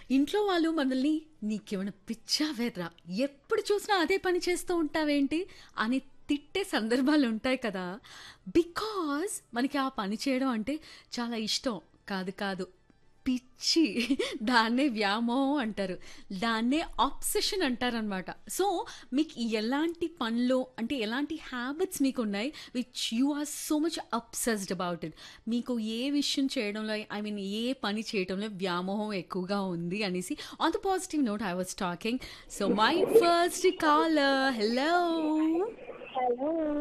ఇంట్లో వాళ్ళు మనల్ని నీకేమైనా పిచ్చా వెర్రా ఎప్పుడు చూసినా అదే పని చేస్తూ ఉంటావేంటి అని తిట్టే సందర్భాలు ఉంటాయి కదా బికాజ్ మనకి ఆ పని చేయడం అంటే చాలా ఇష్టం కాదు కాదు పిచ్చి దాన్నే వ్యామోహం అంటారు దాన్నే ఆబ్సెషన్ అంటారనమాట సో మీకు ఎలాంటి పనులు అంటే ఎలాంటి హ్యాబిట్స్ మీకు ఉన్నాయి which you are so much obsessed about it మీకు ఏ విషయం చేయడంలో ఐ మీన్ ఏ పని చేయడంలో వ్యామోహం ఎక్కువగా ఉంది అనేసి on the positive note I was talking so my first caller hello hello